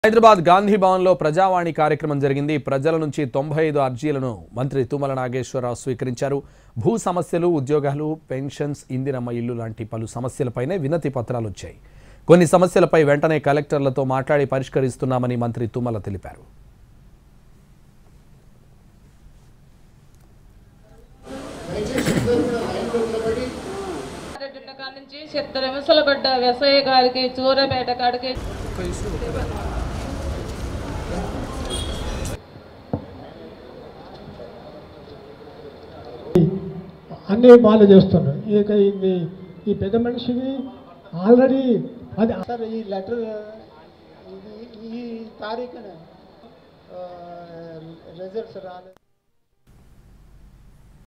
హైదరాబాద్ గాంధీ భవన్లో ప్రజావాణి కార్యక్రమం జరిగింది ప్రజల నుంచి తొంభై ఐదు అర్జీలను మంత్రి తుమ్మల నాగేశ్వరరావు స్వీకరించారు భూ సమస్యలు ఉద్యోగాలు పెన్షన్స్ ఇందిరమ్మ ఇల్లు లాంటి పలు సమస్యలపైనే వినతి పత్రాలు వచ్చాయి కొన్ని సమస్యలపై వెంటనే కలెక్టర్లతో మాట్లాడి పరిష్కరిస్తున్నామని మంత్రి తుమ్మల తెలిపారు రెడ్డి కాడ నుంచి చిత్తర విమసలగడ్డ వెసయ్య గారికి చూరపేట కాడికి అన్నీ బాగా చేస్తున్నారు ఇక ఈ ఈ పెద్ద మనిషికి ఆల్రెడీ అది సార్ ఈ లెటర్ ఇది ఈ తారీఖున రిజల్ట్స్ రాలేదు